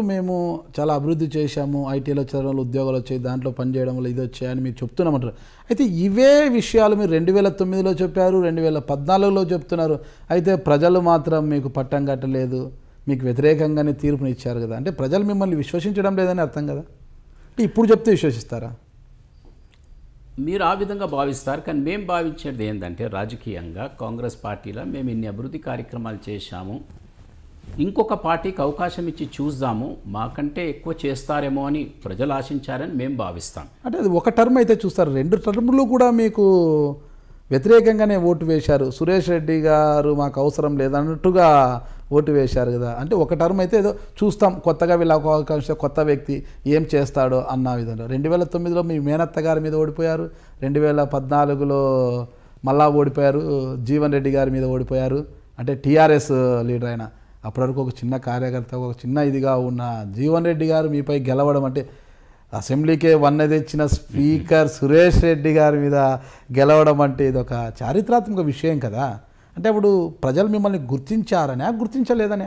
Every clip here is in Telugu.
ఇప్పుడు మేము చాలా అభివృద్ధి చేశాము ఐటీలో చదవడం వల్ల ఉద్యోగాలు వచ్చాయి దాంట్లో పనిచేయడం వల్ల ఇది వచ్చాయని మీరు చెప్తున్నామంటారు అయితే ఇవే విషయాలు మీరు రెండు వేల తొమ్మిదిలో చెప్పారు రెండు వేల పద్నాలుగులో చెప్తున్నారు అయితే ప్రజలు మాత్రం మీకు పట్టం కట్టలేదు మీకు వ్యతిరేకంగానే తీర్పునిచ్చారు కదా అంటే ప్రజలు మిమ్మల్ని విశ్వసించడం లేదని అర్థం కదా అంటే ఇప్పుడు చెప్తే విశ్వసిస్తారా మీరు ఆ విధంగా భావిస్తారు కానీ మేము భావించేది ఏంటంటే రాజకీయంగా కాంగ్రెస్ పార్టీలో మేము ఇన్ని అభివృద్ధి కార్యక్రమాలు చేశాము ఇంకొక పార్టీకి అవకాశం ఇచ్చి చూద్దాము మాకంటే ఎక్కువ చేస్తారేమో అని ప్రజలు ఆశించారని మేము భావిస్తాం అంటే అది ఒక టర్మ్ అయితే చూస్తారు రెండు టర్ములు కూడా మీకు వ్యతిరేకంగానే ఓటు వేశారు సురేష్ రెడ్డి గారు మాకు అవసరం లేదన్నట్టుగా ఓటు వేశారు కదా అంటే ఒక టర్మ్ అయితే ఏదో చూస్తాం కొత్తగా వీళ్ళ ఒక అవకాశం కొత్త వ్యక్తి ఏం చేస్తాడో అన్న విధంగా రెండు వేల తొమ్మిదిలో మీ మేనత్త గారి మీద ఓడిపోయారు రెండు వేల పద్నాలుగులో మళ్ళా ఓడిపోయారు జీవన్ రెడ్డి గారి మీద ఓడిపోయారు అంటే టీఆర్ఎస్ లీడర్ అయిన అప్పటి వరకు ఒక చిన్న కార్యకర్త ఒక చిన్న ఇదిగా ఉన్న జీవన్ రెడ్డి గారు మీపై గెలవడం అంటే అసెంబ్లీకే వన్న తెచ్చిన స్పీకర్ సురేష్ రెడ్డి గారి మీద గెలవడం అంటే ఇది ఒక చారిత్రాత్మక విషయం కదా అంటే అప్పుడు ప్రజలు మిమ్మల్ని గుర్తించారనే గుర్తించలేదనే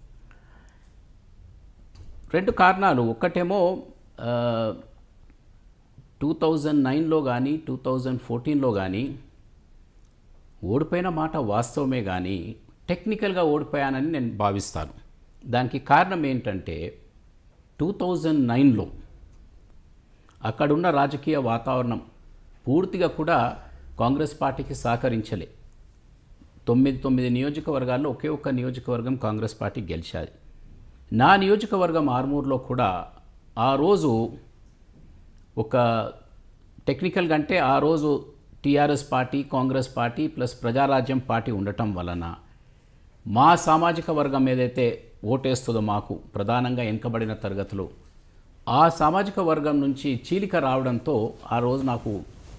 రెండు కారణాలు ఒకటేమో టూ థౌజండ్ నైన్లో కానీ టూ థౌజండ్ ఫోర్టీన్లో కానీ ఓడిపోయిన మాట వాస్తవమే కానీ టెక్నికల్గా ఓడిపోయానని నేను భావిస్తాను దానికి కారణం ఏంటంటే టూ థౌజండ్ నైన్లో అక్కడున్న రాజకీయ వాతావరణం పూర్తిగా కూడా కాంగ్రెస్ పార్టీకి సహకరించలే తొమ్మిది తొమ్మిది నియోజకవర్గాల్లో ఒకే ఒక్క నియోజకవర్గం కాంగ్రెస్ పార్టీ గెలిచాది నా నియోజకవర్గం ఆర్మూర్లో కూడా ఆ రోజు ఒక టెక్నికల్గా అంటే ఆ రోజు TRS party Congress party plus Prajarajyam party ఉండటం వలన మా సామాజిక వర్గం ఏదైతే ఓటేస్తుందో మాకు ప్రధానంగా వెనుకబడిన తరగతులు ఆ సామాజిక వర్గం నుంచి చీలిక రావడంతో ఆ రోజు నాకు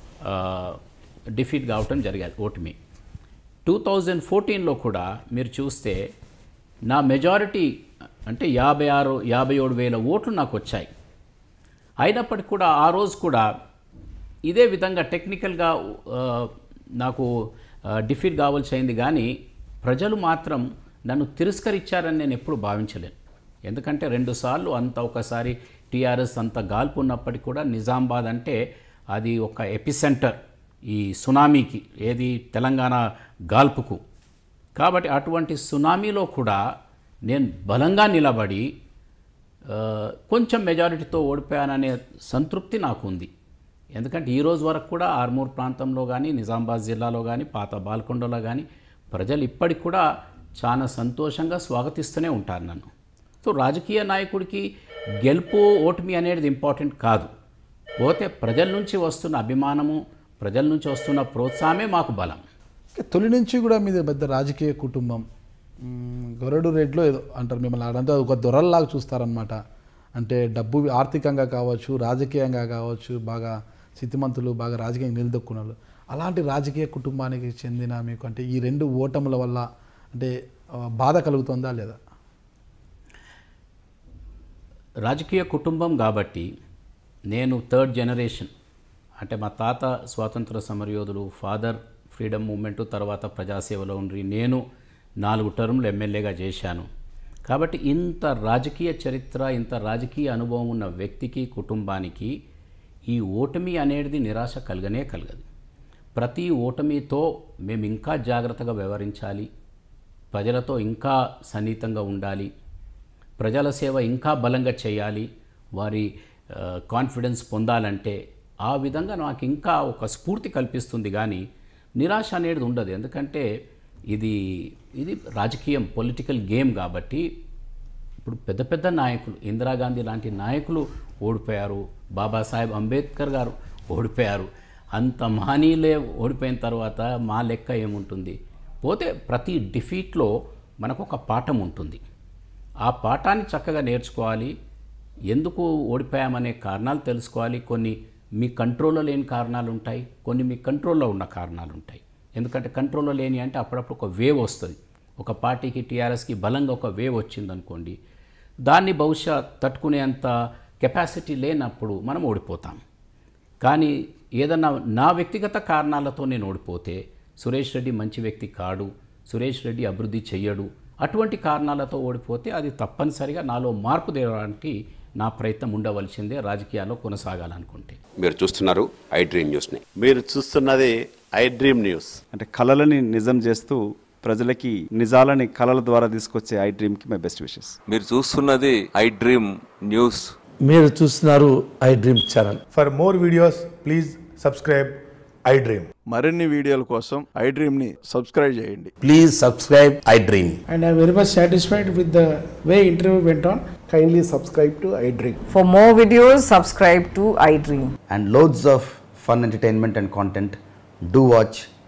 డిఫీట్ కావటం జరిగేది ఓటమి టూ థౌజండ్ ఫోర్టీన్లో కూడా మీరు చూస్తే నా మెజారిటీ అంటే యాభై ఆరు యాభై ఏడు వేల ఓట్లు నాకు వచ్చాయి అయినప్పటికీ కూడా ఆ రోజు కూడా ఇదే విధంగా టెక్నికల్గా ఆ, నాకు డిఫీట్ కావాల్సి అయింది కానీ ప్రజలు మాత్రం నన్ను తిరస్కరించారని నేను ఎప్పుడు భావించలేను ఎందుకంటే రెండుసార్లు అంత ఒకసారి టీఆర్ఎస్ అంత గాల్పు ఉన్నప్పటికీ కూడా నిజామాబాద్ అంటే అది ఒక ఎపిసెంటర్ ఈ సునామీకి ఏది తెలంగాణ గాల్పుకు కాబట్టి అటువంటి సునామీలో కూడా నేను బలంగా నిలబడి ఆ, కొంచెం మెజారిటీతో ఓడిపోయాననే సంతృప్తి నాకు ఉంది ఎందుకంటే ఈ రోజు వరకు కూడా ఆర్మూర్ ప్రాంతంలో కానీ నిజామాబాద్ జిల్లాలో కానీ పాత బాల్కొండలో కానీ ప్రజలు ఇప్పటికి కూడా చాలా సంతోషంగా స్వాగతిస్తూనే ఉంటారు నన్ను సో రాజకీయ నాయకుడికి గెలుపు ఓటమి అనేది ఇంపార్టెంట్ కాదు పోతే ప్రజల నుంచి వస్తున్న అభిమానము ప్రజల నుంచి వస్తున్న ప్రోత్సాహమే మాకు బలం ఇంకా తొలి నుంచి కూడా మీది పెద్ద రాజకీయ కుటుంబం మ్మ్, గొరడు రేట్లో ఏదో అంటారు మిమ్మల్ని ఆడంతా ఒక దొరల్లాగా చూస్తారనమాట అంటే డబ్బు ఆర్థికంగా కావచ్చు రాజకీయంగా కావచ్చు బాగా స్థితిమంతులు బాగా రాజకీయంగా నిలదొక్కున్న వాళ్ళు అలాంటి రాజకీయ కుటుంబానికి చెందిన మీకు అంటే ఈ రెండు ఓటముల వల్ల అంటే ఆ, బాధ కలుగుతుందా లేదా రాజకీయ కుటుంబం కాబట్టి నేను థర్డ్ జనరేషన్ అంటే మా తాత స్వాతంత్ర సమరయోధుడు ఫాదర్ ఫ్రీడమ్ మూమెంట్ తర్వాత ప్రజాసేవలో ఉండి నేను నాలుగు టర్ములు ఎమ్మెల్యేగా చేశాను కాబట్టి ఇంత రాజకీయ చరిత్ర ఇంత రాజకీయ అనుభవం ఉన్న వ్యక్తికి కుటుంబానికి ఈ ఓటమి అనేది నిరాశ కలగనే కలగదు ప్రతి ఓటమితో మేము ఇంకా జాగ్రత్తగా వ్యవహరించాలి ప్రజలతో ఇంకా సన్నిహితంగా ఉండాలి ప్రజల సేవ ఇంకా బలంగా చేయాలి వారి ఆ, కాన్ఫిడెన్స్ పొందాలంటే ఆ విధంగా నాకు ఇంకా ఒక స్ఫూర్తి కల్పిస్తుంది కానీ నిరాశ అనేది ఉండదు ఎందుకంటే ఇది ఇది రాజకీయం పొలిటికల్ గేమ్ కాబట్టి ఇప్పుడు పెద్ద పెద్ద నాయకులు ఇందిరాగాంధీ లాంటి నాయకులు ఓడిపోయారు బాబాసాహెబ్ అంబేద్కర్ గారు ఓడిపోయారు అంత మహనీయులే ఓడిపోయిన తర్వాత మా లెక్క ఏముంటుంది పోతే ప్రతి డిఫీట్లో మనకు ఒక పాఠం ఉంటుంది ఆ పాఠాన్ని చక్కగా నేర్చుకోవాలి ఎందుకు ఓడిపోయామనే కారణాలు తెలుసుకోవాలి కొన్ని మీ కంట్రోల్లో లేని కారణాలు ఉంటాయి కొన్ని మీ కంట్రోల్లో ఉన్న కారణాలు ఉంటాయి ఎందుకంటే కంట్రోల్లో లేని అంటే అప్పుడప్పుడు ఒక వేవ్ వస్తుంది ఒక పార్టీకి టీఆర్ఎస్కి బలంగా ఒక వేవ్ వచ్చిందనుకోండి దాన్ని బహుశా తట్టుకునేంత కెపాసిటీ లేనప్పుడు మనం ఓడిపోతాం కానీ ఏదన్నా నా వ్యక్తిగత కారణాలతో నేను ఓడిపోతే సురేష్ రెడ్డి మంచి వ్యక్తి కాడు సురేష్ రెడ్డి అభివృద్ధి చెయ్యడు అటువంటి కారణాలతో ఓడిపోతే అది తప్పనిసరిగా నాలో మార్పు తేవడానికి నా ప్రయత్నం ఉండవలసిందే రాజకీయాల్లో కొనసాగాలనుకుంటే మీరు చూస్తున్నారు ఐ డ్రీమ్ న్యూస్ని మీరు చూస్తున్నది ఐ డ్రీమ్ న్యూస్ అంటే కళలని నిజం చేస్తూ ప్రజలకి నిజాలని కళల ద్వారా తీసుకొచ్చే ఐ డ్రీమ్కి మై బెస్ట్ విషెస్ మీరు చూస్తున్నది ఐ డ్రీమ్ న్యూస్ మీరు చూస్తున్నారు iDream channel For more videos, please subscribe iDream. మరిన్ని వీడియోల కోసం ఐ డ్రీమ్ని సబ్స్క్రైబ్ చేయండి please subscribe iDream and I'm very much satisfied with the way interview went on. Kindly subscribe to iDream. For more videos, subscribe to iDream. and loads of fun entertainment and content, do watch